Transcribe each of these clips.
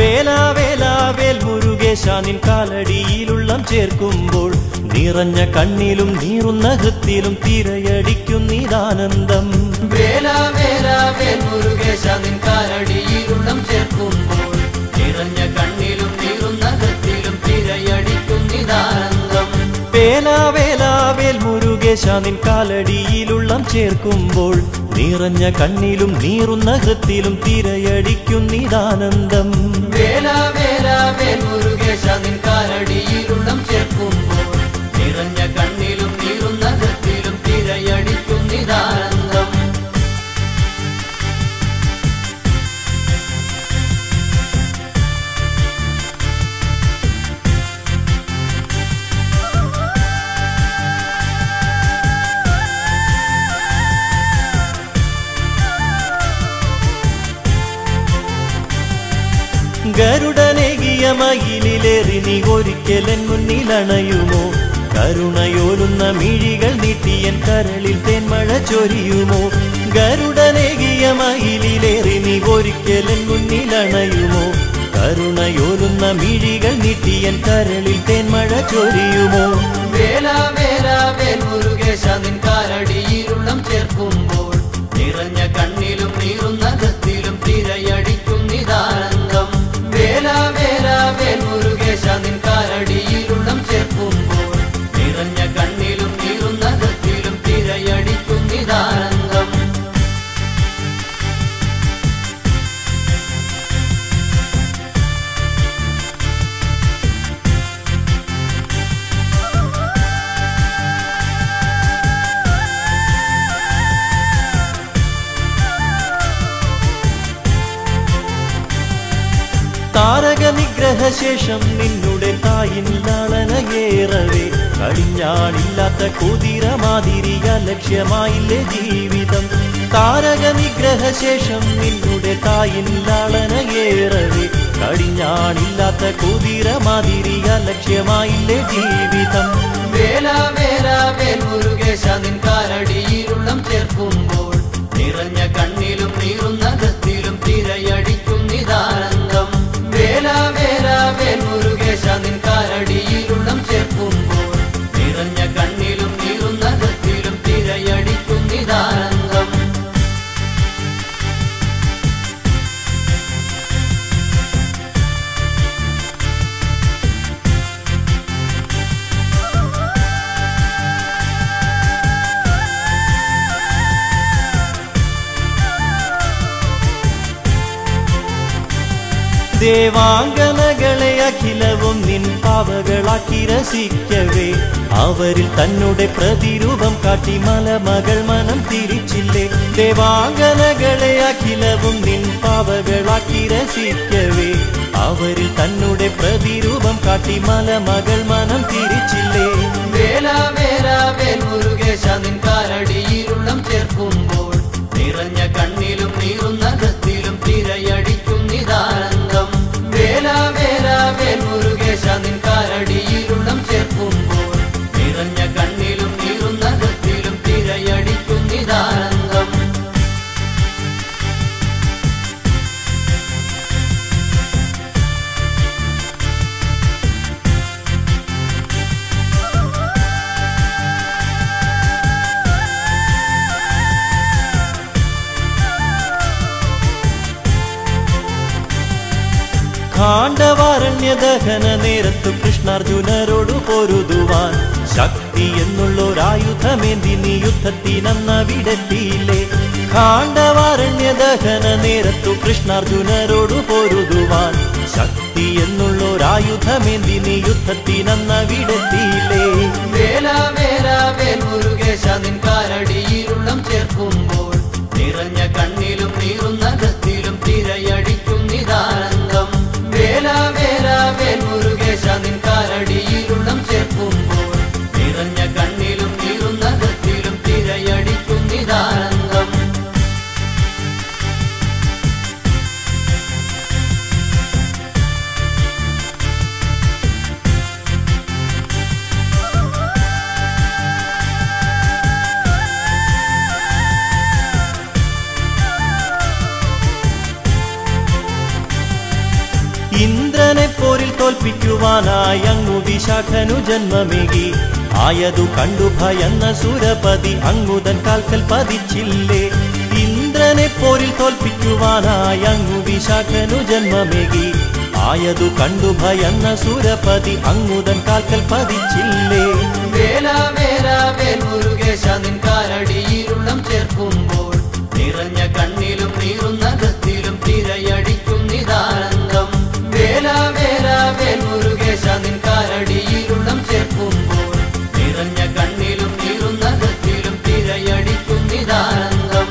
വേല വേല വേൽ മുരുകേശ നിൻ കാലടിയിലുള്ളം ചേർക്കുമ്പോൾ നിറഞ്ഞ കണ്ണിലും നീറുന്ന ഹൃത്തിലും തിരയടിക്കുന്നീതാനന്ദം വേല വേല വേൽ മുരുകേശ നിൻ കാലടിയിലുള്ളം ചേർക്കുമ്പോൾ നിറഞ്ഞ കണ്ണിലും നീറുന്ന കത്തിലും തിരയടിക്കുന്നിതാനന്ദം വേല വേല വേൽ മുരുകേശ നിൻ കാലടിയിലുള്ളം ചേർക്കുമ്പോൾ നിറഞ്ഞ കണ്ണിലും നീറുന്ന ഹൃത്തിലും തിരയടിക്കുന്നീതാനന്ദം വേല വേല വേൽ മുരുകേശ നിൻ കാലടിയിലുള്ളം ചേർക്കുമ്പോൾ നിറഞ്ഞ കണ്ണിലും നീറുന്ന കത്തിലും തിരയടിക്കുന്നിതാനന്ദം ഗരുഡനേകിയ മയിലിലേറി നീ ഒരിക്കലൻ മുന്നിലണയുമോ കരുണയോലുന്ന മിഴികൾ നീട്ടിയൻ കരളിൽ തേന്മഴ ചൊരിയുമോ ഗരുഡനേകിയ മയിലിലേറി നീ ഒരിക്കലൻ മുന്നിലണയുമോ കരുണയോലുന്ന മിഴികൾ നീട്ടിയൻ കരളിൽ തേന്മഴ ചൊരിയുമോ വേല വേല വേൽ മുരുകേശ നിൻ കാലടിയിലുള്ളം ചേർക്കുമ്പോൾ നിറഞ്ഞ കണ്ണിലും നീറുന്ന കത്തിലും തിരയടിക്കുന്നിതാനന്ദം വേല വേല വേൽ മുരുകേശ നിൻ കാലടിയിലുള്ളം ചേർക്കുമ്പോൾ നിറഞ്ഞ കണ്ണിലും നീറുന്ന കത്തിലും തിരയടിക്കുന്നിതാനന്ദം താരക നിഗ്രഹശേഷം നിന്നുടെ തായിൻ ലാളനയേറവേ കടിഞ്ഞാണില്ലാത്ത കുതിര മാതിരിയ ലക്ഷ്യമായില്ലേ ജീവിതം താരക നിഗ്രഹശേഷം നിന്നുടെ തായിൻ ലാളനയേറവേ കടിഞ്ഞാണില്ലാത്ത കുതിര മാതിരിയ ലക്ഷ്യമായില്ലേ ജീവിതം വേല വേല വേൽ മുരുകേശ നിൻ കാലടിയിലുള്ളം ചേർക്കുമ്പോൾ നിറഞ്ഞ കണ്ണിലും നീറുന്ന കത്തിലും തിരയടിക്കുന്നിതാനന്ദം വേല വേല വേൽ മുരുകേശ നിൻ കാലടിയിലുള്ളം ചേർക്കുമ്പോൾ നിറഞ്ഞ കണ്ണിലും നീറുന്ന കത്തിലും തിരയടിക്കുന്നിതാനന്ദം ദേവാംഗനകളെ അഖിലവും നിൻ പാവകളാക്കി രസിക്കവേ അവരിൽ തന്നുടെ പ്രതിരൂപം കാട്ടി മലമകൾ മനം തിരിച്ചില്ലേ ദേവാംഗനകളെ അഖിലവും നിൻ പാവകളാക്കി രസിക്കവേ അവരിൽ തന്നുടെ പ്രതിരൂപം കാട്ടി മലമകൾ മനം തിരിച്ചില്ലേ വേല വേല വേൽ മുരുകേശ നിൻ കാലടിയിലുള്ളം ചേർക്കുമ്പോൾ നിറഞ്ഞ കണ്ണിലും നീറുന്ന കത്തിലും തിരയടിക്കുന്നിതാനന്ദം വേല വേല വേൽ മുരുകേശ നിൻ കാലടിയിലുള്ളം ചേർക്കുമ്പോൾ നിറഞ്ഞ കണ്ണിലും നീറുന്ന കത്തിലും തിരയടിക്കുന്നിതാനന്ദം കാണ്ഡവാരണ്യ ദഹന നേരത്തു കൃഷ്ണാർജുനരോടു പൊരുതുവാൻ ശക്തി എന്നുള്ളൊരായുധമേന്തി നീ യുദ്ധത്തിനന്നവിടെത്തിയില്ലേ കാണ്ഡവാരണ്യ ദഹന നേരത്തു കൃഷ്ണാർജുനരോടു പൊരുതുവാൻ ശക്തി എന്നുള്ളൊരായുധമേന്തി നീ യുദ്ധത്തിനന്നവിടെത്തിയില്ലേ വേല വേല വേൽ മുരുകേശ നിൻ കാലടിയിലുള്ളം ചേർക്കുമ്പോൾ നിറഞ്ഞ കണ്ണിലും നീറുന്ന കത്തിലും തിരയടിക്കുന്നിതാനന്ദം വേല വേല വേൽ മുരുകേശ നിൻ കാലടിയിലുള്ളം ചേർക്കുമ്പോൾ നിറഞ്ഞ കണ്ണിലും നീറുന്ന കത്തിലും തിരയടിക്കുന്നിതാനന്ദം തോൽപ്പിക്കുവാനായി അങ്ങു വിശാഖനു ജന്മമേകി ആയതു കണ്ടു ഭയന്ന സുരപതി അങ്ങുതൻ കാൽക്കൽ പതിച്ചില്ലേ ഇന്ദ്രനെ പോരിൽ തോൽപ്പിക്കുവാനായി അങ്ങു വിശാഖനു ജന്മമേകി ആയതു കണ്ടു ഭയന്ന സുരപതി അങ്ങുതൻ കാൽക്കൽ പതിച്ചില്ലേ വേല വേല വേൽ മുരുകേശ നിൻ കാലടിയിലുള്ളം ചേർക്കുമ്പോൾ നിറഞ്ഞ കണ്ണിലും നീറുന്ന കത്തിലും തിരയടിക്കും നിതാനന്ദം വേല വേല വേൽ മുരുകേശ നിൻ കാലടിയിലുള്ളം ചേർക്കുമ്പോൾ നിറഞ്ഞ കണ്ണിലും നീറുന്ന കത്തിലും തിരയടിക്കും നിതാനന്ദം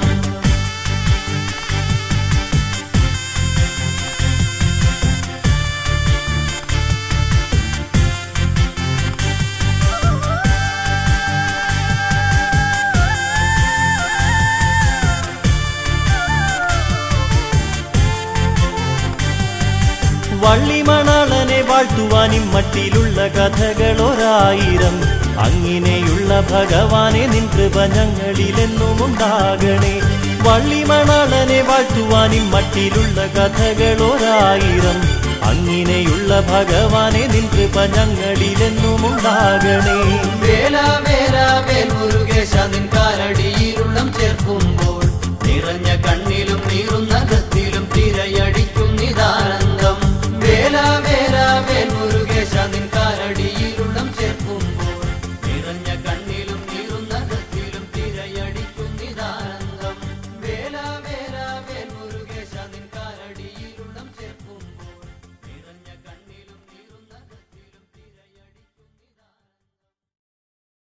വള്ളിമണാളനെ വാഴ്ത്തുവാൻ ഇമ്മട്ടിലുള്ള കഥകളൊരായിരം അങ്ങിനെയുള്ള ഭഗവാനെ നിൻ കൃപ ഞങ്ങളിലെന്നും ഉണ്ടാകണേ വള്ളിമണാളനെ വാഴ്ത്തുവാൻ ഇമ്മട്ടിലുള്ള കഥകളൊരായിരം അങ്ങിനെയുള്ള ഭഗവാനെ നിൻ കൃപ ഞങ്ങളിലെന്നും ഉണ്ടാകണേ വേല വേല വേൽ മുരുകേശ നിൻ കാലടിയിലുള്ളം ചേർക്കുമ്പോൾ നിറഞ്ഞ കണ്ണിലും നീറുന്ന കത്തിലും തിരയടിക്കും നിതാനന്ദം വേല വേല വേൽ മുരുകേശ നിൻ കാലടിയിലുള്ളം ചേർക്കുമ്പോൾ നിറഞ്ഞ കണ്ണിലും നീറുന്ന കത്തിലും തിരയടിക്കും നിതാനന്ദം വേല വേല വേൽ മുരുകേശ നിൻ കാലടിയിലുള്ളം ചേർക്കുമ്പോൾ നിറഞ്ഞ കണ്ണിലും നീറുന്ന കത്തിലും തിരയടിക്കും നിതാനന്ദം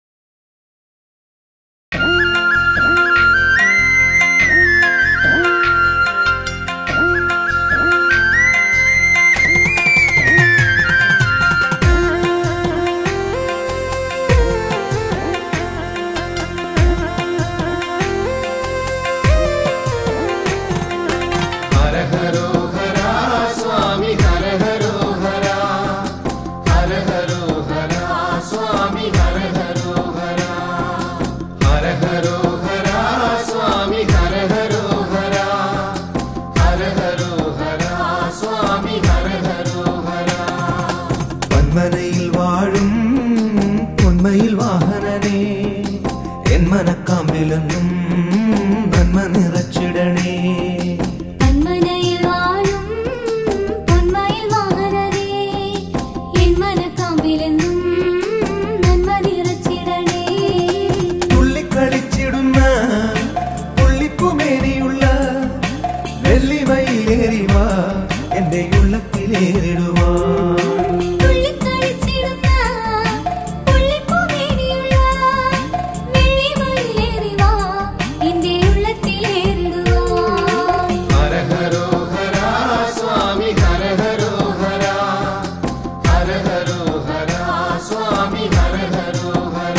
ഹര ഹരോ ഹര സ്വാമി ഹര ഹരോ ഹര ഹര ഹരോ ഹര സ്വാമി ഹര ഹരോ ഹര ഹര ഹരോ ഹര സ്വാമി ഹര ഹരോ ഹര ഹര ഹരോ ഹര സ്വാമി ഹര ഹരോ ഹര പൊന്മനയിൽ വാഴും പൊന്മയിൽ വാഹനനേ എൻ മനക്കാമ്പിലെന്നും നന്മ നിറച്ചിടണേ തന്മനയിൽ വാഴും പൊന്മയിൽ വാഹനരേ എൻ മനക്കാമ്പിലെന്നും നന്മ നിറച്ചിടണേ തുള്ളിക്കളിച്ചിടുന്ന പുള്ളിപ്പുമേനിയുള്ള വെള്ളിമയിലേറിവാ എന്റെ ഉള്ളത്തിലേറിടുവാ തുള്ളിക്കളിച്ചിടുന്ന പുള്ളിപ്പൂമേനിയുള്ള വെള്ളിമയിലേറി വാ എന്റെ ഉള്ളത്തിലേറിടുവാ ഹര ഹരോ ഹര സ്വാമി ഹര ഹരോ ഹര ഹര ഹരോ ഹര സ്വാമി ഹര ഹരോ ഹര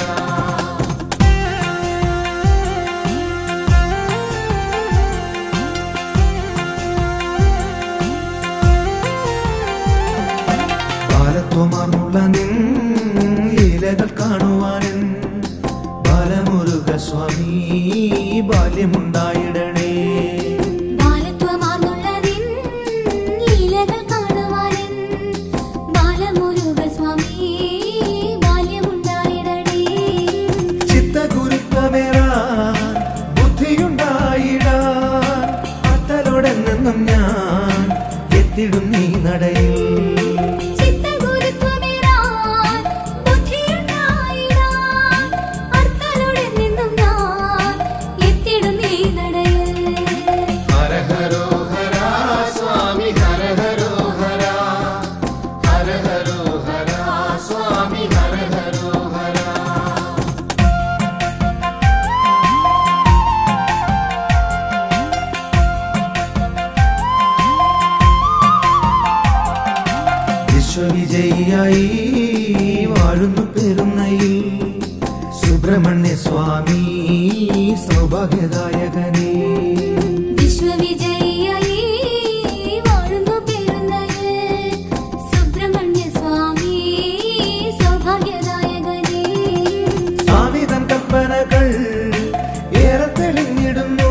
ബാലത്വമാർന്നുള്ള നിൻ ലീലകൾ കാണുവാനും ബാലമുരുക സ്വാമി ബാല്യമുണ്ടായിടണേ ബാലത്വമാർന്നുള്ള നിൻ ലീലകൾ കാണുവാനും ബാലമുരുക സ്വാമി ബാല്യമുണ്ടായിടണേ ചിത്തഗുരുത്വമേറാൻ ബുദ്ധിയുണ്ടായിടാൻ അത്തലോടെന്നും ഞാൻ എത്തിടും നീ നടയിൽ ചിത്തഗുരുത്വമേറാൻ ബുദ്ധിയുണ്ടായിടാൻ അർത്ഥലോടെ നിന്നും ഞാൻ എത്തിടും നീ നടയിൽ ഹര ഹരോ ഹര സ്വാമി ഹര ഹരോ ഹര ഹര ഹരോ ഹര സ്വാമി ഹര ഹരോ ഹര വിശ്വവിജയിയായി വാഴുന്നു പെരുന്നയിൽ സുബ്രഹ്മണ്യ സ്വാമി സൗഭാഗ്യദായകനേ വിശ്വവിജയിയായി വാഴുന്നു പെരുന്നയിൽ സുബ്രഹ്മണ്യ സ്വാമി സൗഭാഗ്യദായകനേ സ്വാമിതൻ കൽപ്പനകൾ ഏറെ തെളിഞ്ഞിടുന്നു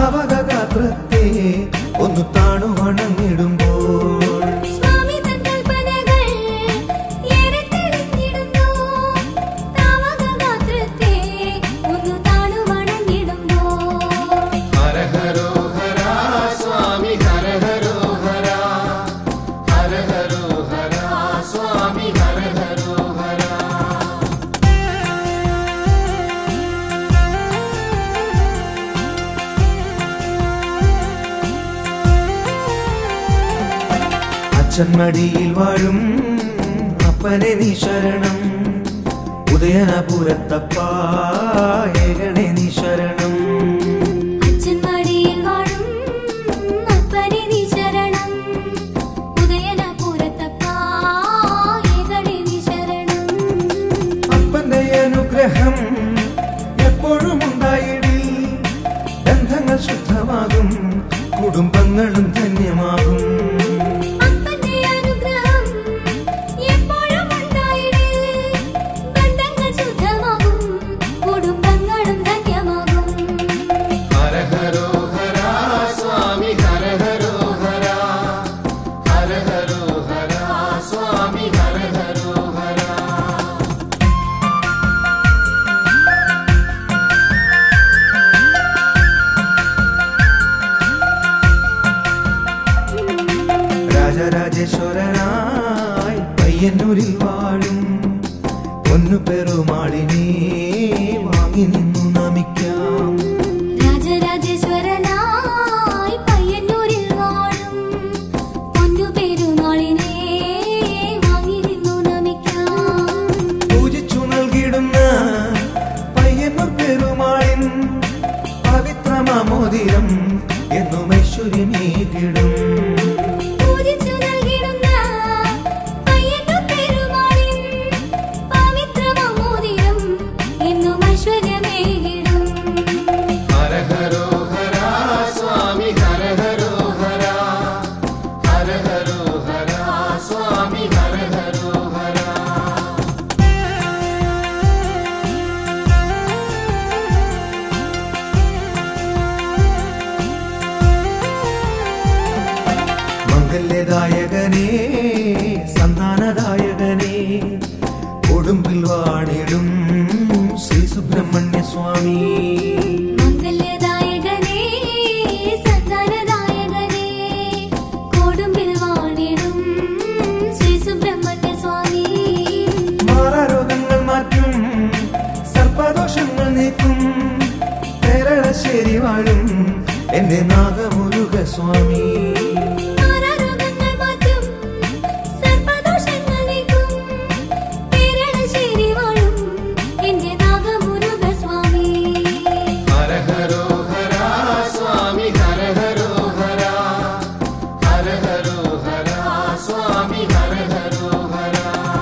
താവകഗാത്രത്തെ ഒന്ന് താണു വണങ്ങിടുമ്പോൾ സ്വാമി തൻ കൽപ്പനകൾ അച്ഛൻ മടിയിൽ വാഴും അപ്പനെ നീ ശരണം ഉദയനപുരത്തപ്പ ഏകണേ നീ ശരണം അച്ഛൻ മടിയിൽ വാഴും അപ്പനെ നീ ശരണം ഉദയനപുരത്തപ്പാ ഏകണേ നീ ശരണം അപ്പന്റെ അനുഗ്രഹം എപ്പോഴും ഉണ്ടായിടി ബന്ധങ്ങൾ ശുദ്ധമാകും കുടുംബങ്ങളും ധന്യമാകും അപ്പന്റെ അനുഗ്രഹം എപ്പോഴും ഉണ്ടായിടേ ബന്ധങ്ങൾ ശുദ്ധമാകും കുടുംബങ്ങളും ധന്യമാകും ഹര ഹരോ ഹര സ്വാമി ഹര ഹരോ ഹര ഹര ഹരോ ഹര സ്വാമി ഹര ഹരോ ഹര രാജരാജേശ്വരനായി പയ്യന്നൂരിൽ വാഴും പൊന്നു പെരുമാളിനെ വാങ്ങി നിന്നു നമിക്കാം രാജരാജേശ്വരനായി പയ്യന്നൂരിൽ വാഴും പൊന്നു പെരുമാളിനെ വാങ്ങി നിന്നു നമിക്കാം പൂജിച്ചു നൽകിയിടുന്ന പയ്യന്നൂർ പെരുമാളിൻ പവിത്രമാമോദിരം എന്നും ഐശ്വര്യമേകിടും പൂജിച്ചു നൽകിടുന്ന പയ്യന്നൂർ പെരുമാളിൻ പവിത്രമോതിരം എന്നും ഐശ്വര്യമേകിടും ഹര ഹരോ ഹര സ്വാമി ഹര ഹരോ ഹര ഹര ഹരോ ഹര സ്വാമി ഹര ഹരോ ഹര മംഗല്യദായകനേ സന്താനദായകനേ കൊടുമ്പിൽ വാണിടും ശ്രീ സുബ്രഹ്മണ്യ സ്വാമി മംഗല്യദായകനേ സന്താനദായകനേ കൊടുമ്പിൽ വാണിടും ശ്രീ സുബ്രഹ്മണ്യ സ്വാമി മാറാരോഗങ്ങൾ മാറ്റും സർപ്പദോഷങ്ങൾ നീക്കും കേരളശ്ശേരി വാഴും എന്റെ നാഗമുരുക സ്വാമി മാറാരോഗങ്ങൾ മാറ്റും സർപ്പദോഷങ്ങൾ നീക്കും പേരണശ്ശേരി വാഴും എന്റെ നാഗമുരുക സ്വാമി ഹര ഹരോ ഹര സ്വാമി ഹര ഹരോ ഹര ഹര ഹരോ ഹര സ്വാമി ഹര ഹരോ ഹര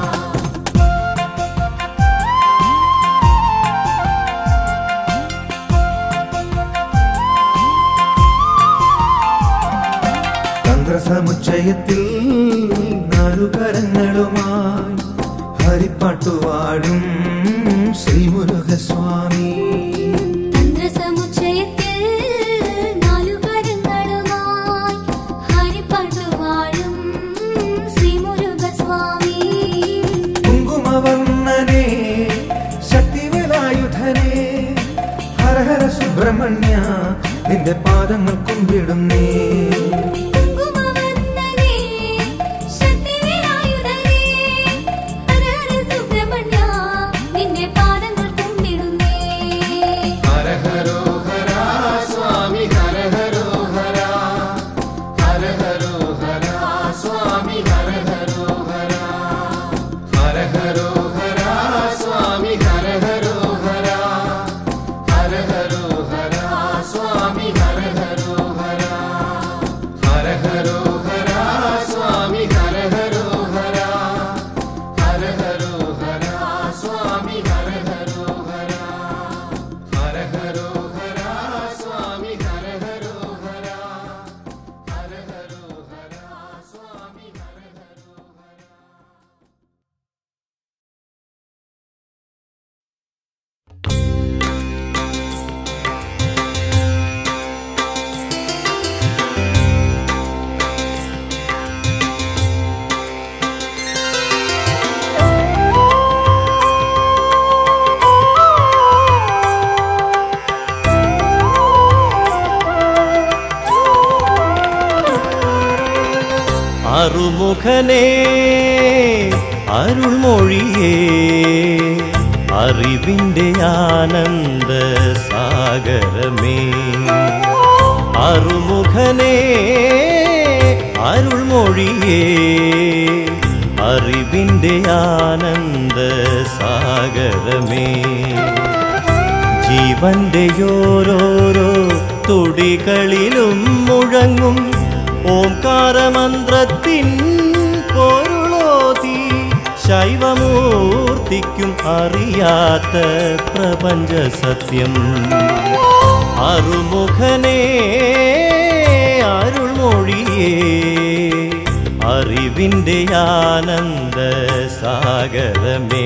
തന്ത്രസമുച്ചയത്തിൽ നാലുകരങ്ങളുമായി ഹരിപ്പാട്ടുവാഴും ശ്രീമുരുകസ്വാമി തന്ത്രസമുച്ചയത്തിൽ നാലു കരങ്ങളുമായി ഹരിപ്പാട്ടു വാഴും ശ്രീമുരുകസ്വാമി കുങ്കുമവർണ്ണനെ ശക്തിവേലായുധനെ ഹര ഹര സുബ്രഹ്മണ്യ നിന്റെ പാദങ്ങൾ കുമ്പിടുന്നേ കുങ്കുമവർണ്ണനേ, ശക്തിവേലായുധനേ, ഹര ഹര സുബ്രഹ്മണ്യ, നിന്റെ പാദങ്ങൾ കുമ്പിടുന്നേ ഹര ഹരോ ഹര സ്വാമി ഹര ഹരോ ഹര ഹര ഹരോ ഹര സ്വാമി ഹര ഹരോ ഹര ഹര ഹരോ ഹര സ്വാമി ഹര ഹരോ ഹര ഹര ഹരോ ഹര സ്വാമി ഹര ഹരോ ഹര ഹര ഹരോ ഹര സ്വാമി ഹര ഹരോ ഹര ഹര ഹരോ ഹര സ്വാമി ഹര ഹരോ ഹര ഹര ഹരോ ഹര സ്വാമി ഹര ഹരോ ഹര ഹര ഹരോ ഹര സ്വാമി ഹര ഹരോ ഹര അറുമുഖനേ അരുൾമൊഴിയേ അറിവിൻ്റെ ആനന്ദ സാഗരമേ അറുമുഖനേ അരുൾമൊഴിയേ അറിവിൻ്റെ ആനന്ദ സാഗരമേ ജീവന്റെ ഓരോരോ തുടികളിലും മുഴങ്ങും ഓംകാരമന്ത്രത്തിൻ പൊരുളോതി ശൈവമൂർത്തിക്കും അറിയാത്ത പ്രപഞ്ച സത്യം അറുമുഖനേ അരുൾമൊഴിയേ അറിവിൻ്റെ ആനന്ദ സാഗരമേ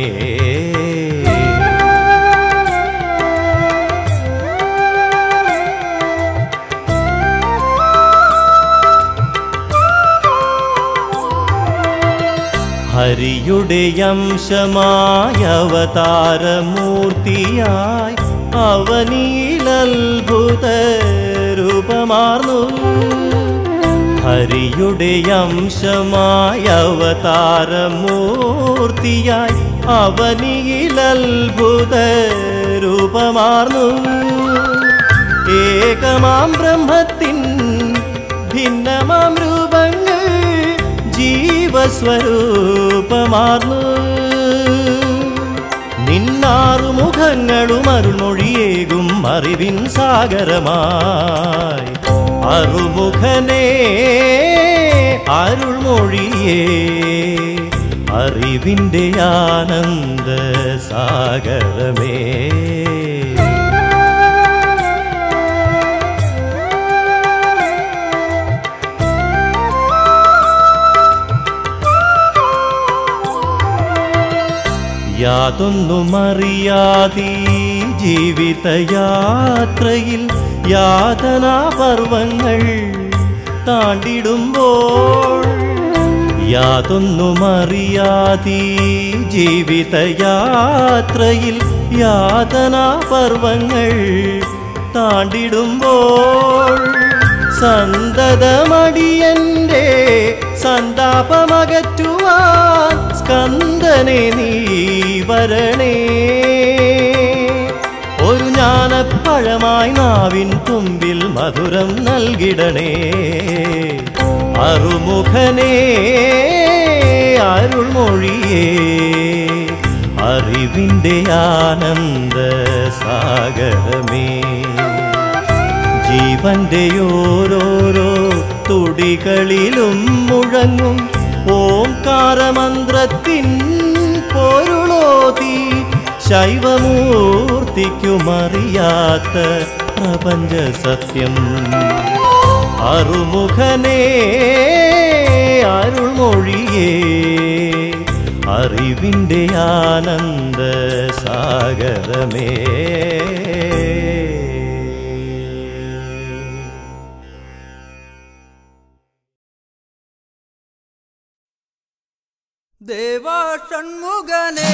ഹരിയുടെ അംശമായ അവതാരമൂർത്തിയായി അവനിയിലത്ഭുത രൂപമാർന്നു ഹരിയുടെ അംശമായ അവതാരമൂർത്തിയായി അവനിയിലത്ഭുത രൂപമാർന്നു ഏകമാം ബ്രഹ്മത്തിൻ ഭിന്നമാം രൂപങ്ങൾ ജീവസ്വരൂപമാർന്നു നിന്നാറു മുഖങ്ങളും അരുൾമൊഴിയേകും അറിവിൻ സാഗരമായി അറുമുഖനേ അരുൾമൊഴിയേ അറിവിൻ്റെ ആനന്ദ സാഗരമേ യാതൊന്നുമറിയാതീ ജീവിതയാത്രയിൽ യാതനാപർവങ്ങൾ താണ്ടിടുമ്പോൾ യാതൊന്നുമറിയാതീ ജീവിതയാത്രയിൽ യാതനാപർവങ്ങൾ താണ്ടിടുമ്പോൾ സന്തതമടിയന്റെ സന്താപമകറ്റുവാൻ സ്കന്ദനെ നീ വരണേ ഒരു ജ്ഞാനപ്പഴമായി നാവിൻ തുമ്പിൽ മധുരം നൽകിടണേ അറുമുഖനേ അരുൾമൊഴിയേ അറിവിൻ്റെ ആനന്ദ സാഗരമേ ജീവന്റെ ഓരോരോ തുടികളിലും മുഴങ്ങും ഓംകാരമന്ത്രത്തിൻ പൊരുളോതി ശൈവമൂർത്തിക്കുമറിയാത്ത പ്രപഞ്ച സത്യം അറുമുഖനേ അരുൾമൊഴിയേ അറിവിൻ്റെ ആനന്ദ സാഗരമേ ദേവാ ഷൺമുഖനേ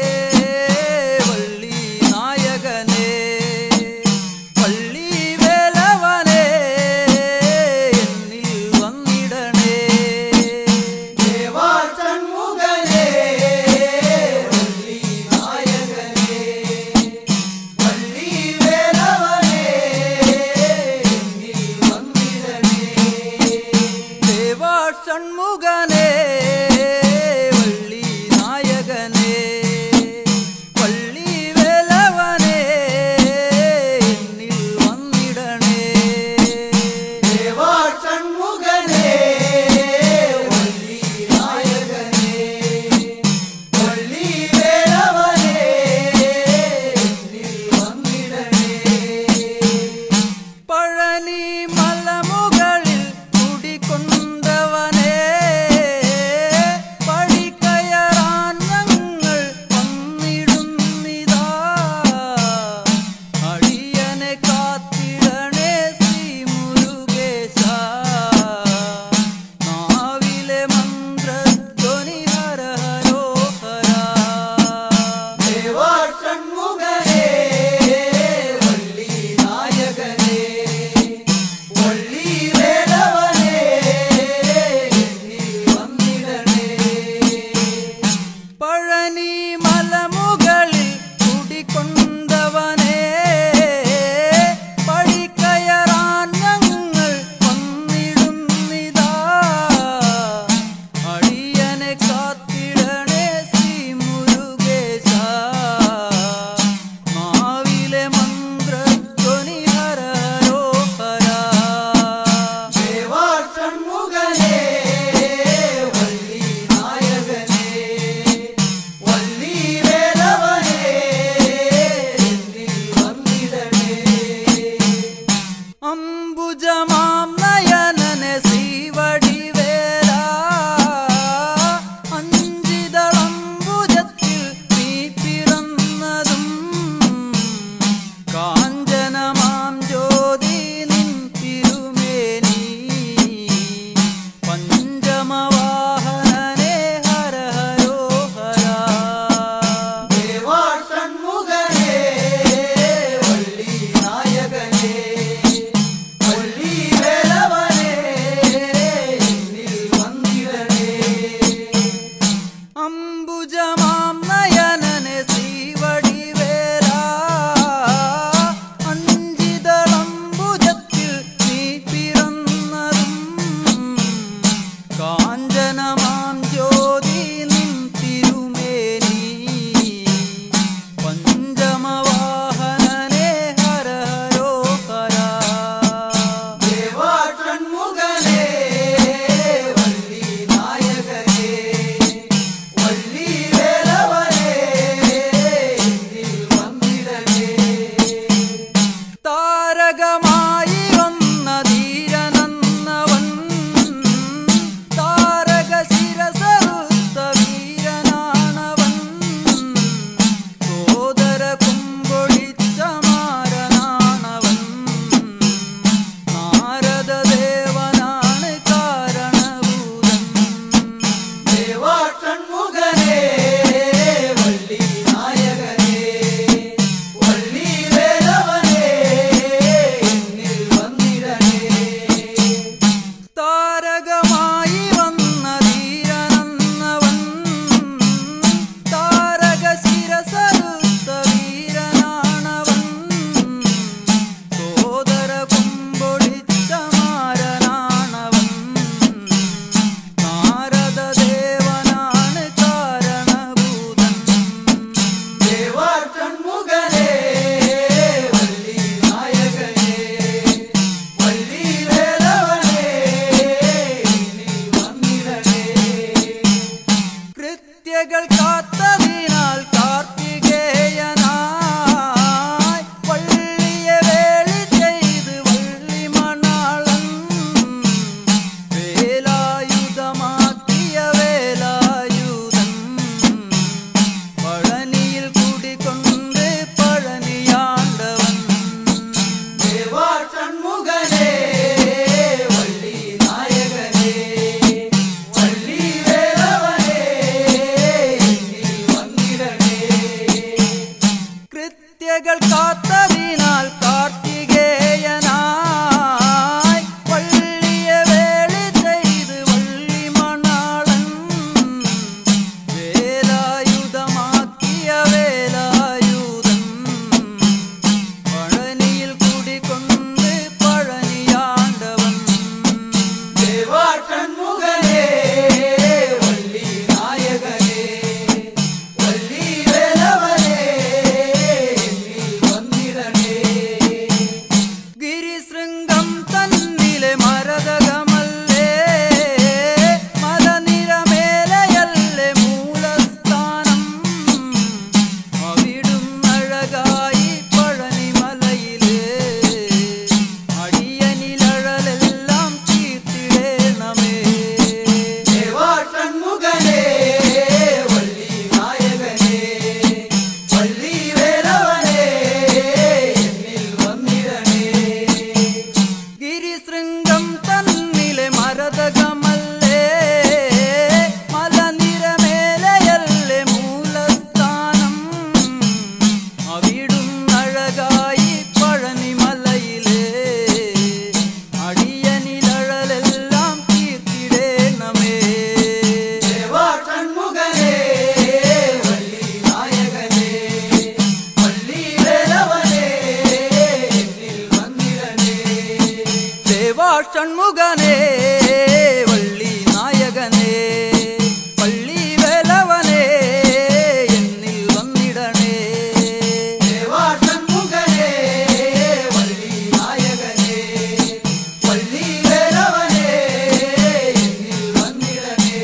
വള്ളി നായകനേ പള്ളി വേലവനേ എന്നിൽ വന്നിടണേ ദേവാ ഷൺമുഖനേ വള്ളി നായകനേ പള്ളി വേലവനേ എന്നിൽ വന്നിടണേ ദേവാ ഷൺമുഖനേ വള്ളി നായകനേ പള്ളി വേലവനേ എന്നിൽ വന്നിടണേ ദേവാ ഷൺമുഖനേ വള്ളി നായകനേ പള്ളി വേലവനേ എന്നിൽ വന്നിടണേ പഴനി മലമുകളിൽ കുടികൊണ്ടവനേ നായകനേ വള്ളി നായകനേ പള്ളി വേലവനേ എന്നിൽ വന്നിടണേ ദേവാഷൺമുഖനേ, വള്ളി നായകനേ, വള്ളി വേലവനേ, എന്നിൽ വന്നിടണേ.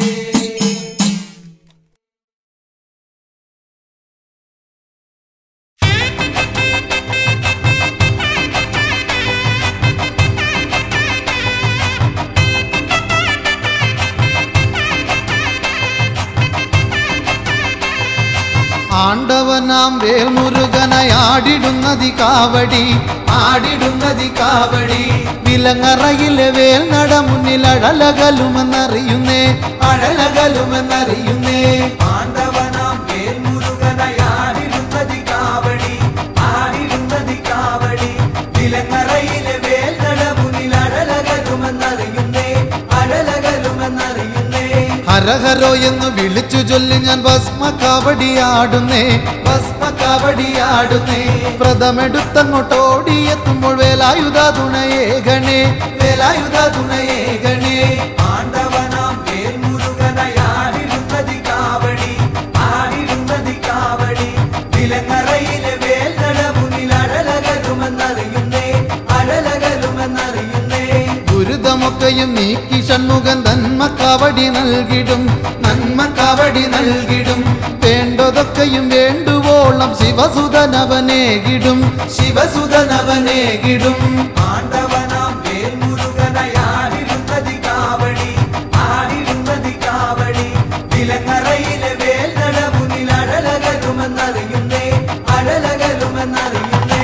ആണ്ടവനാം വേൽമുരുകനയാടിടുന്നതി കാവടി ആടിടുന്നതി കാവടി വിലങ്ങറയിലെ വേൽ നട മുന്നിൽ അഴലകലുമെന്നറിയുന്നേ അഴലകലുമെന്നറിയുന്നേ ആണ്ടവനാം വേൽമുരുകനയാടിടുന്നതി കാവടി, ആടിടുന്നതി കാവടി. വിലങ്ങറയിലെ വേൽനട മുന്നിൽ അഴലകലുമെന്നറിയുന്നേ, അഴലകലുമെന്നറിയുന്നേ. ഹരഹരോ എന്ന് വിളിച്ചു ചൊല്ലി ഞാൻ ഭസ്മ കാവടിയാടുന്നേ ഭസ്മ കാവടിയാടുന്നേ വ്രതമെടുത്തങ്ങോട്ടോടിയെത്തുമ്പോൾ വേലായുധ തുണയേ ഗണേ വേലായുധ തുണയേ ഗണേ ആണ്ടവനാം വേൽമുരുകനയാടിടുന്നതി കാവടി, ആടിടുന്നതി കാവടി. വിലങ്ങറയിലെ വേൽനട മുന്നിൽ അഴലകലുമെന്നറിയുന്നേ, അഴലകലുമെന്നറിയുന്നേ. ദുരിതമൊക്കെയും നീക്കി ഷൺമുഖൻ നന്മ കാവടി നൽകിടും നന്മ കാവടി നൽകിടും വേണ്ടതൊക്കെയും വേണ്ടുവോളം ശിവസുതനവനേകിടും ശിവസുതനവനേകിടും ആണ്ടവനാം വേൽമുരുകനയാടിടുന്നതി കാവടി, ആടിടുന്നതി കാവടി. വിലങ്ങറയിലെ വേൽനട മുന്നിൽ അഴലകലുമെന്നറിയുന്നേ, അഴലകലുമെന്നറിയുന്നേ.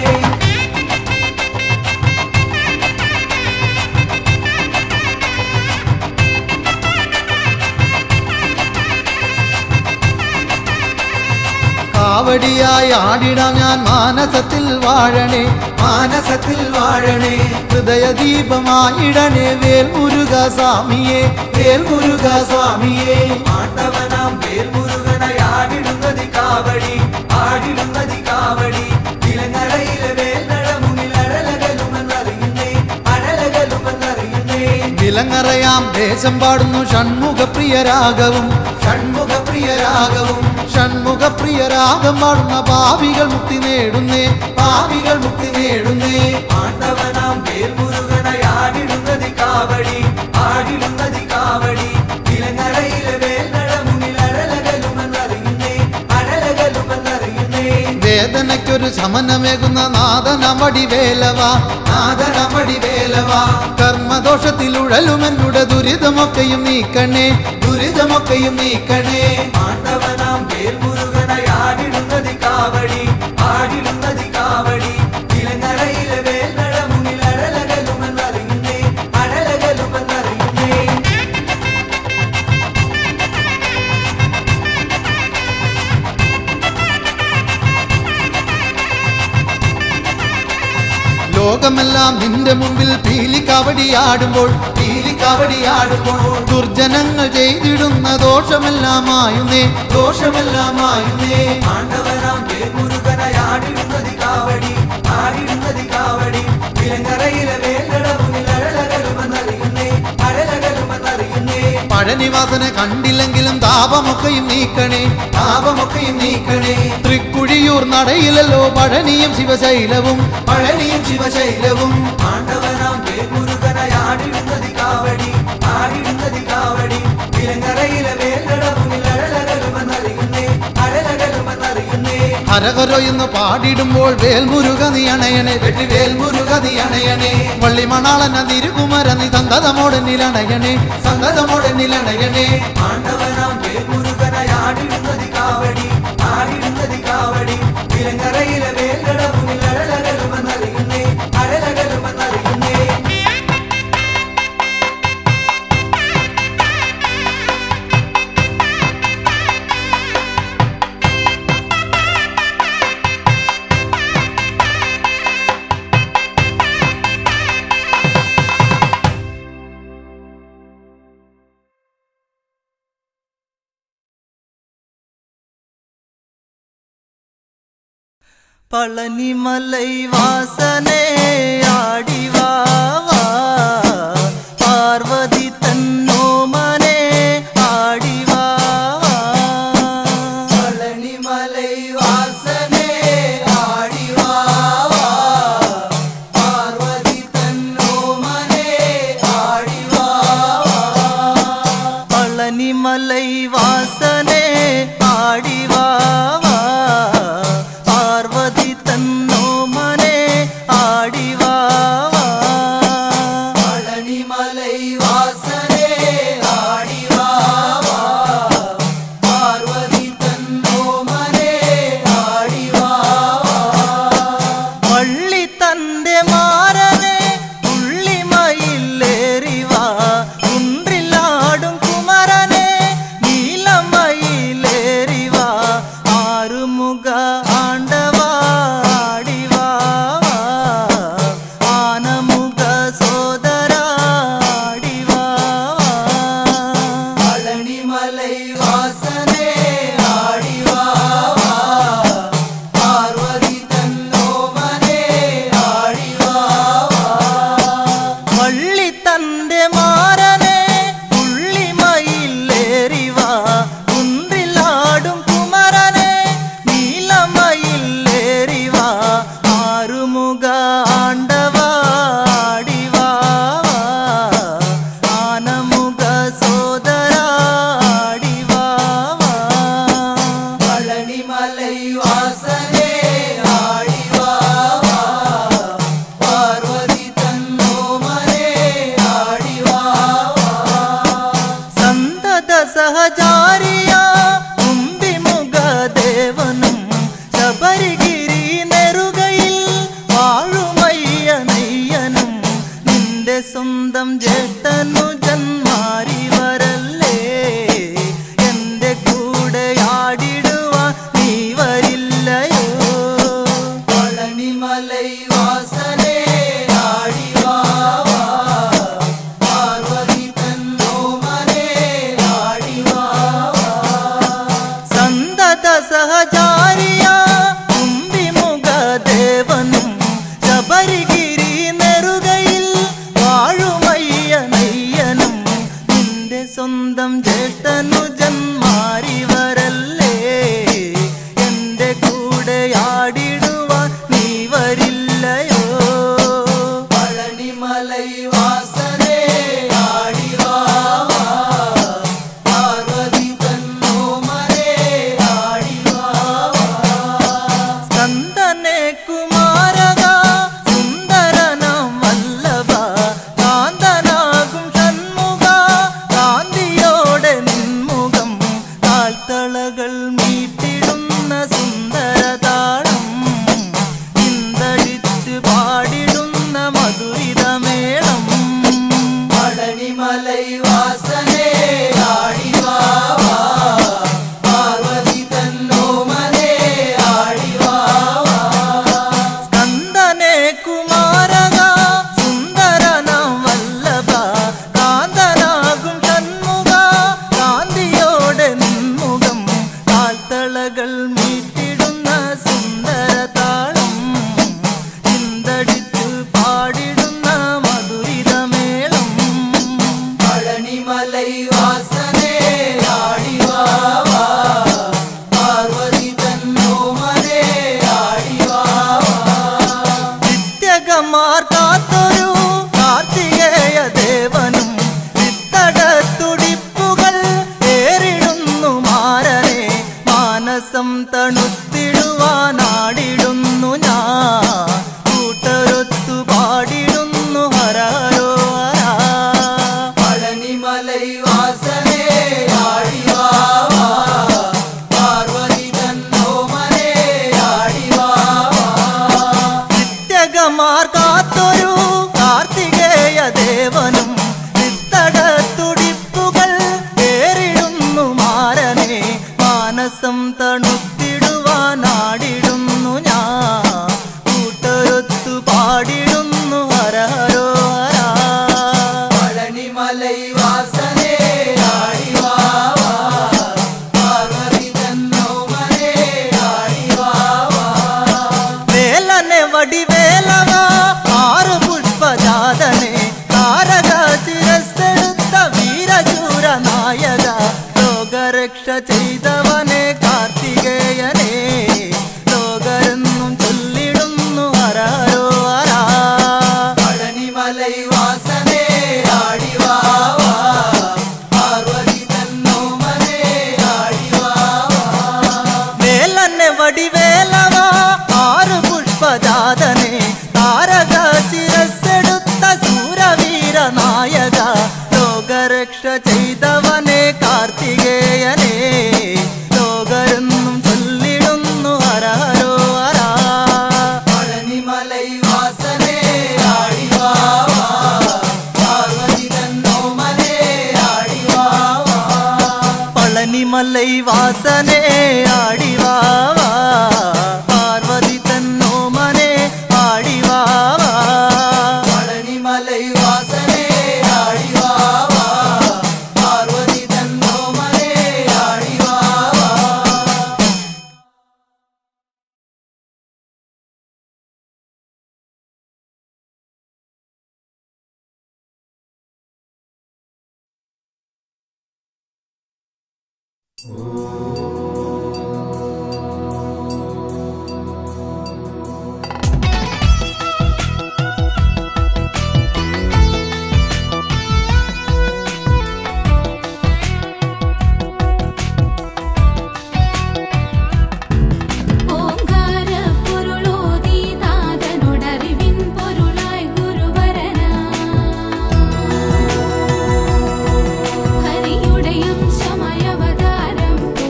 കാവടിയായി ആടിടാം ഞാൻ മാനസത്തിൽ വാഴണേ മാനസത്തിൽ വാഴണേ ഹൃദയദീപമായിടണേ വേൽമുരുക സ്വാമിയെ വേൽമുരുക സ്വാമിയെ ആണ്ടവനാം വേൽമുരുകനയാടിടുന്നതി കാവടി, ആടിടുന്നതി കാവടി. വിലങ്ങറയിലെ വേൽനട മുന്നിൽ അഴലകലുമെന്നറിയുന്നേ, അഴലകലുമെന്നറിയുന്നേ. വിലങ്ങറയാം ദേശം പാടുന്നു ഷൺമുഖപ്രിയരാഗവും ഷൺമുഖപ്രിയരാഗവും ഷൺമുഖപ്രിയരാഗം പാടുന്ന പാപികൾ മുക്തി നേടുന്നേ പാപികൾ മുക്തി നേടുന്നേ ആണ്ടവനാം വേൽമുരുകനയാടിടുന്നതി കാവടി, ആടിടുന്നതി കാവടി. വിലങ്ങറയിലെ വേൽനട മുന്നിൽ അഴലകലുമെന്നറിയുന്നേ, അഴലകലുമെന്നറിയുന്നേ. വേദനയ്ക്കൊരു ശമനമേകുന്ന നാദനമടി വേലവ നാദനമടി വേലവ കർമ്മദോഷത്തിലുഴലുമെന്നുടെ ദുരിതമൊക്കെയും നീക്കണേ ദുരിതമൊക്കെയും നീക്കണേ ആണ്ടവനാം വേൽമുരുകനയാടിടുന്നതി കാവടി, ആടിടുന്നതി കാവടി. വിലങ്ങറയിലെ വേൽനട മുന്നിൽ അഴലകലുമെന്നറിയുന്നേ, അഴലകലുമെന്നറിയുന്നേ. ലോകമെല്ലാം നിന്റെ മുമ്പിൽ പീലിക്കാവടിയാടുമ്പോൾ പീലിക്കാവടിയാടുമ്പോൾ ദുർജനങ്ങൾ ചെയ്തിടുന്ന ദോഷമെല്ലാമായുന്നേ ദോഷമെല്ലാമായുന്നേ ആണ്ടവനാം വേൽമുരുകനയാടിടുന്നതി കാവടി, ആടിടുന്നതി കാവടി. വിലങ്ങറയിലെ വേൽനട മുന്നിൽ അഴലകലുമെന്നറിയുന്നേ, അഴലകലുമെന്നറിയുന്നേ. പഴനിവാസനെ കണ്ടില്ലെങ്കിലും താപമൊക്കെയും നീക്കണേ താപമൊക്കെയും നീക്കണേ തൃക്കുഴിയൂർ നടയിലല്ലോ പഴനിയും ശിവശൈലവും പഴനിയും ശിവശൈലവും ആണ്ടവനാം വേൽമുരുകനയാടിടുന്നതി കാവടി, ആടിടുന്നതി കാവടി. വിലങ്ങറയിലെ വേൽനട മുന്നിൽ അഴലകലുമെന്നറിയുന്നേ, അഴലകലുമെന്നറിയുന്നേ. ഹരഹരോ എന്ന് പാടിടുമ്പോൾ വേൽമുരുക നീ അണയണേ വെട്ടി വേൽമുരുക നീ അണയണേ വള്ളിമണാളന തിരുകുമര നീ സന്തതമോടെ നിലണയണേ സന്തതമോടെ നിലണയണേ ആണ്ടവനാം വേൽമുരുകനയാടിടുന്നതി കാവടി, ആടിടുന്നതി കാവടി. വിലങ്ങറയിലെ വേൽനട മുന്നിൽ അഴലകലുമെന്നറിയുന്നേ, അഴലകലുമെന്നറിയുന്നേ. பழனிமலை வாசனே ஆடிவா வா. பார்வதி പാർവതി തന്നോമനെ ആടിവാ പളനിമലൈ വാസനേ ആടിവാ പാർവതി തന്നോമനേ ആടിവാ പളനിമലൈ വാസനെ ആടിവാ പാർവതി തന്നോമനെ ആടിവാ പളനിമലൈ വാസനേ ആടിവാ പാർവതി തന്നോമനേ ആടിവാ വള്ളി തന്റെ മാരനെ ഉള്ളിമയിലേറിവാ കുன்றிലാടും കുമരനെ നീലമയിലേറിവാ ആറുമുഖ ആണ്ടവാടിവാ ആനമുഖ സോദരാടിവാ പളനിമലൈ വാസനേ ആടിവാ പാർവതി തന്നോമനേ ആടിവാ വള്ളി തന്റെ മാരനെ ഉള്ളിമയിലേറിവാ കുன்றிലാടും കുമരനെ നീലമയിലേറിവാ ആറുമുഖ ആണ്ടവാടിവാ ആനമുഖ സോദരാടിവാ പളനിമലൈ വാസനേ ആടിവാ പാർവതി തന്നോമനേ ആടിവാ സന്തത സഹചാരിയ തുമ്പിമുഖ ദേവനും ശബരിഗിരി നെറുകയിൽ വാഴുമയ്യനയ്യനും നിന്റെ സ്വന്തം ജേട്ടനു ജന്മാരി വരല്ലേ എന്റെ കൂടെ ആടിടുവാൻ നീ വരില്ലയോ പളനിമലൈ വാസനേ ആടിവാ പാർവതി തന്നോമനേ ആടിവാ സന്തത സഹചാരിയ തുമ്പിമുഖ ദേവനും ശബരിഗിരി നെറുകയിൽ വാഴുമയ്യനയ്യനും നിന്റെ സ്വന്തം ജ്യേഷ്ഠനു ജന്മാരി വരല്ലേ എന്റെ കൂടെ ആടിടുവാൻ നീ വരില്ലയോ പളനിമലൈ വാസനേ ആടിവാ പാർവതി തന്നോമനേ ആടിവാ സ്കന്ദനെ കുമാരക സുന്ദരനം വല്ലഭ കാന്തനാകും ഷൺമുഖ കാന്തിയോടെ നിൻമുഖം കാൽത്തളകൾ മീട്ടിടുന്ന സുന്ദരതാളം ചിന്തടിച്ച് പാടിടുന്ന മധുരിതമേളം പളനിമലൈ വാസനേ ആടിവാ പാർവതി തന്നോമനേ ആടിവാ സ്കന്ദനെ കുമാരക സുന്ദരനം വല്ലഭ കാന്തനാകും ഷൺമുഖ കാന്തിയോടെ നിൻമുഖം കാൽത്തളകൾ മീട്ടിടുന്ന സുന്ദരതാളം ചിന്തടിച്ചു പാടിടുന്ന മധുരിതമേളം പളനിമലൈ വാസനേ ആടിവാ പാർവതി തന്നോമനേ ആടിവാ നിത്യകമാർ കാത്തൊരു കാർത്തികേയ ദേവനും വിത്തടത്തുടിപ്പുകൾ ഏറിടുന്നു മാരനെ മാനസം തണുത്തിടുവാനാടിടുന്നു ഞാൻ കൂട്ടരൊത്തു പാടിടുന്നു ഹരഹരോ ഹരാ പളനിമലൈ വാസനേ ആടിവാ പാർവതി തന്നോമനേ ആടിവാ നിത്യകമാർ കാത്തൊരു കാർത്തികേയ ദേവനും വിത്തടത്തുടിപ്പുകൾ ഏറിടുന്നു മാരനെ മാനസം തണുത്തിടുവാനാടിടുന്നു ഞാൻ കൂട്ടരൊത്തു പാടിടുന്നു ഹരഹരോ ഹരാ പളനിമലൈ വാസനേ ആടിവാ പാർവതി തന്നോമനേ ആടിവാ വേലനെ വടിവേലവ ആറ് പുഷ്പജാതനെ താരക ശിരസ്സെടുത്ത ചെയ്തവനെ കാർത്തികേയനെ ലോകരെന്നും ചൊല്ലിടുന്നു അരാരോ അരാ പഴനിമലൈ വാസനേ ആടിവാവാ പാർവതി തന്നോമനേ ആടിവാവാ വേലന്നെ വടിവേലവാ ആറ് പുഷ്പജാതനെ താരക ശിരസ്സെടുത്ത സൂരവീര നായക ലോകരക്ഷ ചെയ്തവനെ കാർത്തികേയനെ ലോകരെന്നും ചൊല്ലിടുന്നു അരാരോ അരാ പഴനിമലൈ വാസനേ ആടിവാവാ പാർവതി തന്നോമനേ ആടിവാവാ പളനിമലൈ വാസനെ ആടിവാവാ പാർവതി തന്നോമനെ ആടിവാവാ പഴനിമലൈ വാസനേ ആടിവാവാ പാർവതി തന്നോമനേ ആടിവാവാ ഓംകാര പൊരുളോതി നാഥനോടറിവിൻ പൊരുളായി ഗുരുവരനാ ഹരിയുടെ അംശമയവതാരം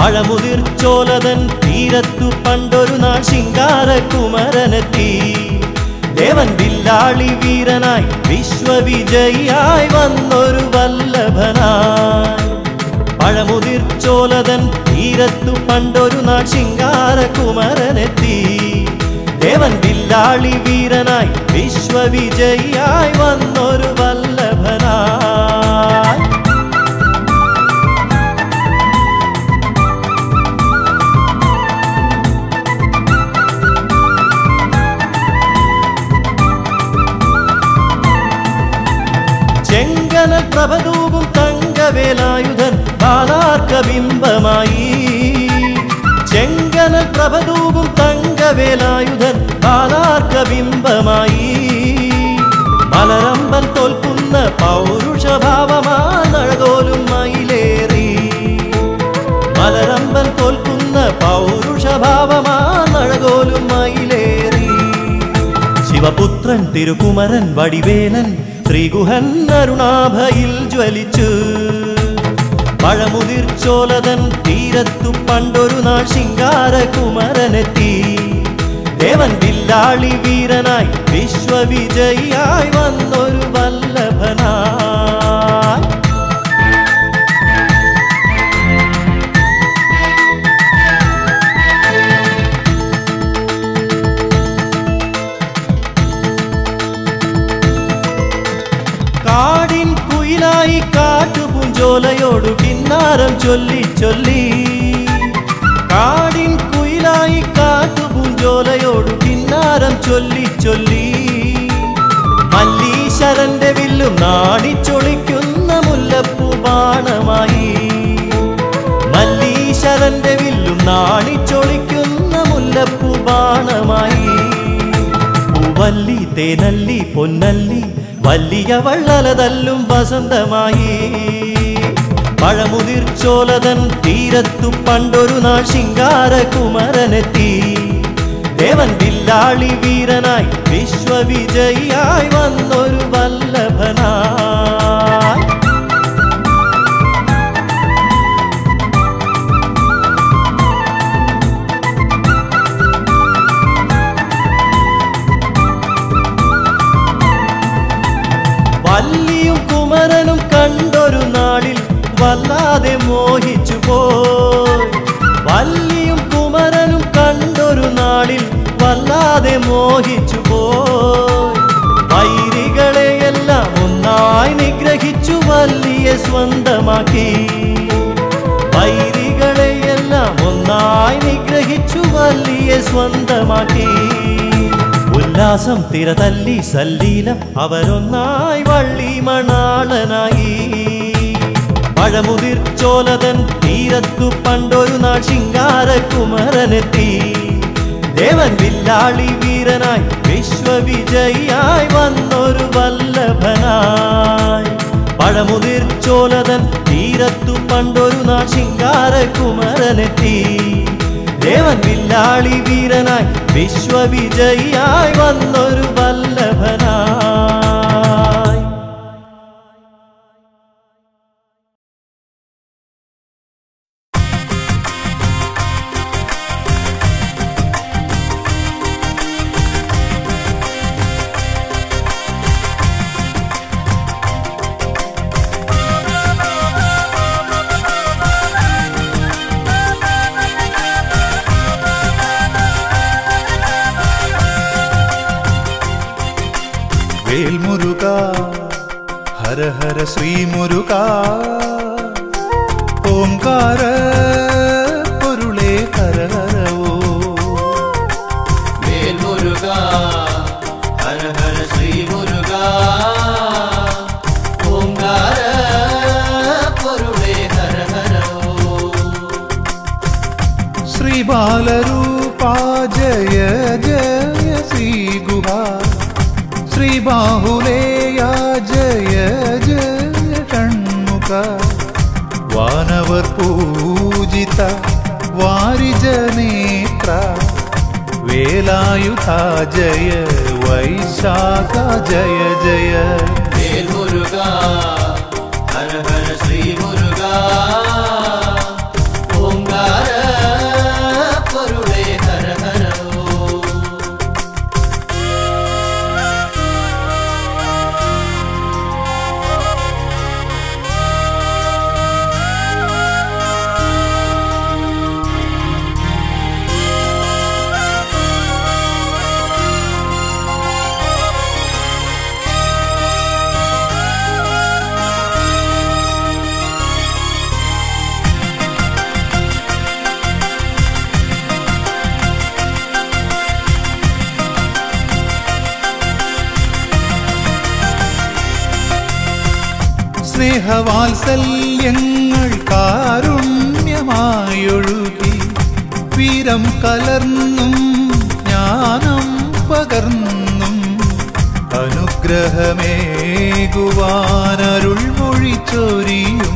പഴമുതിർച്ചോലതൻ തീരത്തു പണ്ടൊരു നാൾ ശിങ്കാരകുമരനെത്തി ദേവൻ വില്ലാളി വീരനായി വിശ്വവിജയിയായി വന്നൊരു വല്ലഭനായി പഴമുതിർച്ചോലതൻ തീരത്തു പണ്ടൊരു നാൾ ശിങ്കാരകുമരനെത്തി ദേവൻ വില്ലാളി വീരനായി വിശ്വവിജയിയായി വന്നൊരു വല്ലഭനായി ചെങ്കന പ്രഭതൂപും തങ്കവേലായുധൻ ബാലാർക്ക ബിംബമായി ചെങ്കന പ്രഭതൂപും തങ്കവേലായുധൻ ബാലാർക്ക ബിംബമായി മലരമ്പൻ തോൽക്കുന്ന പൗരുഷഭാവമാ നഴകോലും മയിലേറി മലരമ്പൻ തോൽക്കുന്ന പൗരുഷഭാവമാ നഴകോലും മയിലേറി ശിവപുത്രൻ തിരുകുമരൻ വടിവേലൻ ശ്രീഗുഹൻ അരുണാഭയിൽ ജ്വലിച്ചു പഴമുതിർച്ചോലതൻ തീരത്തു പണ്ടൊരു നാൾ ശിങ്കാരകുമരനെത്തി ദേവൻ വില്ലാളി വീരനായി വിശ്വവിജയിയായി വന്നൊരു വല്ലഭനായി കാടിൻ കുയിലായി കാട്ടുപൂഞ്ചോലയോടു കിന്നാരം ചൊല്ലി ചൊല്ലി കാടിൻ കുയിലായി കാട്ടുപൂഞ്ചോലയോടു കിന്നാരം ചൊല്ലി ചൊല്ലി മല്ലീശ്വരന്റെ വില്ലും നാണിച്ചൊളിക്കുന്ന മുല്ലപ്പൂ ബാണമായി മല്ലീശ്വരന്റെ വില്ലും നാണിച്ചൊളിക്കുന്ന മുല്ലപ്പൂ ബാണമായി പൂവല്ലി തേനല്ലി പൊന്നല്ലി വലിയ വള്ളലതല്ലും വസന്തമായി പഴമുതിർച്ചോലതൻ തീരത്തു പണ്ടൊരു നാൾ ശിങ്കാരകുമരനെത്തി ദേവൻ വില്ലാളി വീരനായി വിശ്വവിജയിയായി വന്നൊരു വല്ലഭനായി വല്ലിയും കുമരനും കണ്ടൊരു നാളിൽ വല്ലാതെ മോഹിച്ചു പോയി വല്ലിയും കുമരനും കണ്ടൊരു നാളിൽ വല്ലാതെ മോഹിച്ചു പോയി വൈരികളെയെല്ലാം ഒന്നായി നിഗ്രഹിച്ചു വല്ലിയെ സ്വന്തമാക്കി വൈരികളെയെല്ലാം ഒന്നായി നിഗ്രഹിച്ചു വല്ലിയെ സ്വന്തമാക്കി ഉല്ലാസം തിരതല്ലി സല്ലീലം അവരൊന്നായി വള്ളി മണാളനായി പഴമുതിർച്ചോലതൻ തീരത്തു പണ്ടൊരു നാൾ ശിങ്കാരകുമരനെത്തി ദേവൻ വില്ലാളി വീരനായി വിശ്വവിജയിയായി വന്നൊരു വല്ലഭനായി പഴമുതിർച്ചോലതൻ തീരത്തു പണ്ടൊരു നാൾ ശിങ്കാരകുമരനെത്തി ദേവൻ വില്ലാളി വീരനായി വിശ്വവിജയിയായി വന്നൊരു വല്ലഭനായി വേൽമുരുക ഹര ഹര ശ്രീമുരുക ഓംകാര പൊരുളേ ഹര ഹരവോ വേൽമുരുക ഹര ഹര ശ്രീ മുരുക ഓംകാര പൊരുളേ ഹര ഹരോ ശ്രീബാലരൂപാ ജയ ജയ ശ്രീഗുഹാ ശ്രീബാഹുലേയാ ജയ ജയ ഷൺമുഖ വാനവർ പൂജിത വാരിജനേത്ര വേലായുധ ജയ വൈശാഖ ജയ ജയ വേൽമുരുക ഹര ഹര ശ്രീ മുരുക ഓംകാര സ്നേഹവാത്സല്യങ്ങൾ കാരുണ്യമായൊഴുകി വീരം കലർന്നും ജ്ഞാനം പകർന്നും അനുഗ്രഹമേകുവാനരുൾ മൊഴിച്ചൊരിയും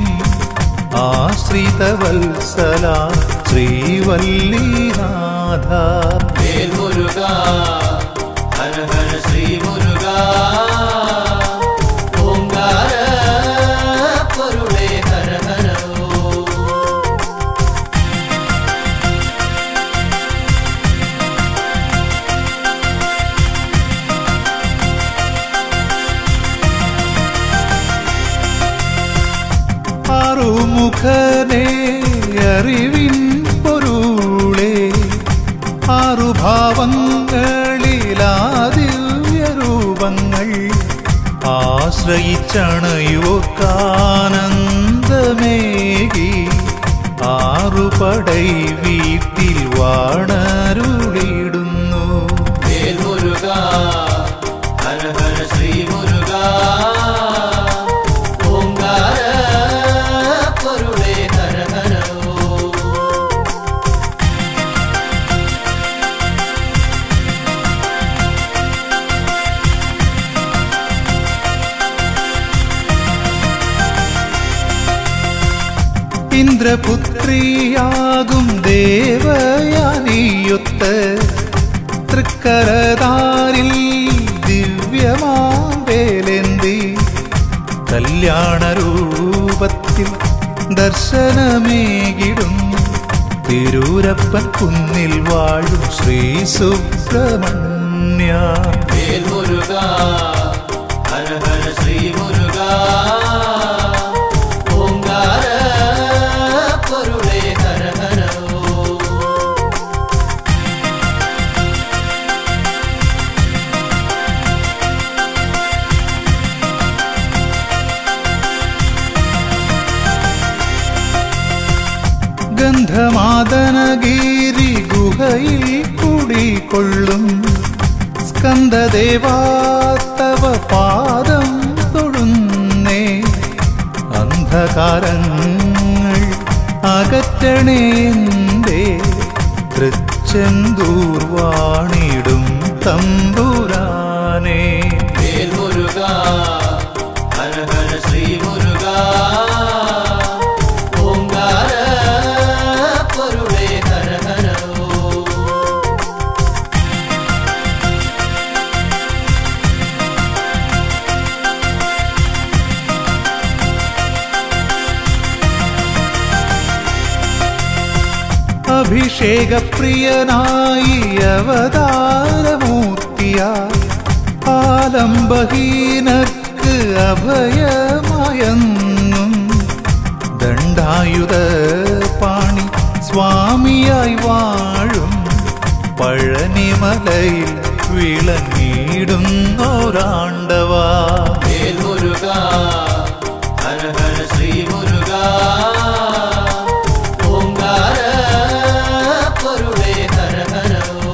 ആശ്രിതവത്സല ശ്രീവല്ലിനാഥ വേൽ മുരുക ഹര ഹര ശ്രീ മുരുക ഓങ്കാര പൊരുളേ ഹര ഹര ഓ ആറുമുഖനെ അറിവിൻ പൊരുളേ ആറുഭാവങ്ങളിലാദിവ്യരൂപങ്ങൾ ആശ്രയിച്ചണയോക്കാനന്ദമേകി ആറുപടൈ വീട്ടിൽ വാണരുളിടുന്നു വേൽ മുരുക ഹര ഹര ശ്രീ മുരുക ഓങ്കാര പൊരുളേ ഹര ഹര ഓ ഇന്ദ്രപുത്രിയാകും ദേവയാനിയൊത്ത് തൃക്കരതാരിൽ ദിവ്യമാവേലെന്തി കല്യാണരൂപത്തിൽ ദർശനമേകിടും തിരൂരപ്പൻ കുന്നിൽ വാഴും ശ്രീ സുബ്രഹ്മണ്യ വേൽ മുരുക ഹര ഹര ശ്രീ മുരുക ഓങ്കാര പൊരുളേ ഹര ഹര ഓ ഗന്ധമാദനഗിരി ഗുഹയിൽ കുടികൊള്ളും സ്കന്ദദേവാത്തവ പാദം തൊഴുന്നേ അന്ധകാരങ്ങൾ അകറ്റണേന്തേ തൃച്ചെന്തൂർ വാണിടും തമ്പുരാനേ വേൽ മുരുക ഹര ഹര ശ്രീ മുരുക ഓങ്കാര പൊരുളേ ഹര ഹര ഓ അഭിഷേകപ്രിയനായി അവതാരമൂർത്തിയായി ആലംബഹീനർക്ക് അഭയമായെന്നും ദണ്ഡായുധ പാണി സ്വാമിയായി വാഴും പഴനിമലയിൽ വിളങ്ങിടുന്നോരാണ്ടവാ വേൽ മുരുക ഹര ഹര ശ്രീ മുരുക ഓങ്കാര പൊരുളേ ഹര ഹര ഓ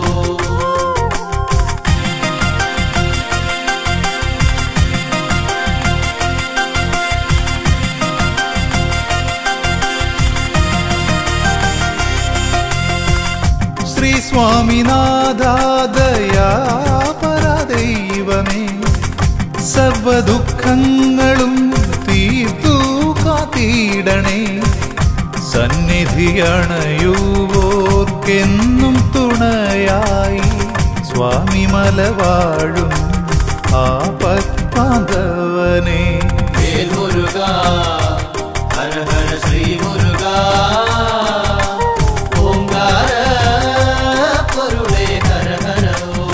ശ്രീ സ്വാമിനാഥാദയാപരദൈവമേ സർവദുഃഖങ്ങളും തീർത്തു കാത്തിടണേ സന്നിധിയണയുവോർക്കെന്നും തുണയായി സ്വാമി മലവാഴും ആപത്പാന്തവനേ വേൽ മുരുക ഹര ഹര ശ്രീ മുരുക ഓങ്കാര പൊരുളേ ഹര ഹര ഓ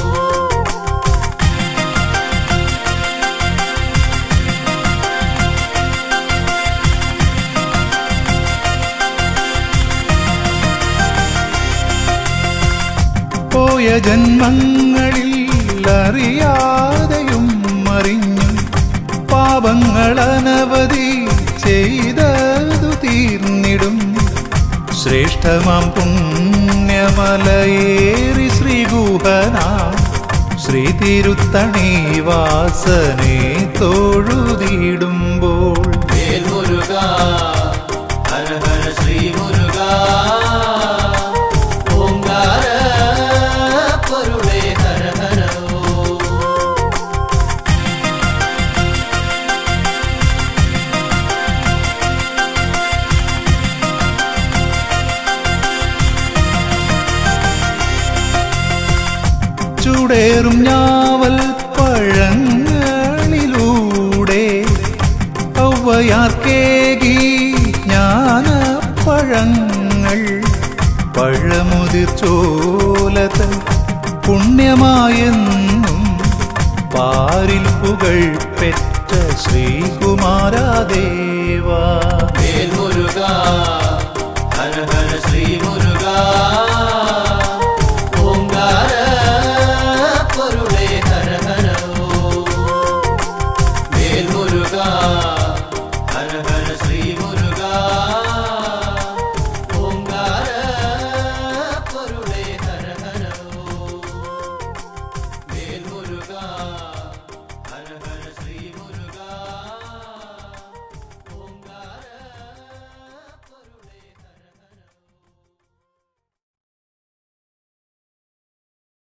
പോയ ജന്മങ്ങളിൽ അറിയാതെയും അറിഞ്ഞും പാപങ്ങളനവധി ചെയ്തതു തീർന്നിടും ശ്രേഷ്ഠമാം പുണ്യമലയേറി ശ്രീഗുഹന ശ്രീ തിരുത്തണി വാസനെ തൊഴുതിടുമ്പോൾ മുരുക ഹര ഹര ശ്രീ മുരുക ഓങ്കാര പൊരുളേ ഹര ഹര ഓ ചൂടേറും ഞാവൽ പഴങ്ങളിലൂടെ ഔവയാർക്കേകി ജ്ഞാനപ്പഴങ്ങൾ പഴമുതിർ ചോലതൻ പുണ്യമായെന്നും പാരിൽ പുകൾ പെറ്റ ശ്രീകുമാരാദേവാ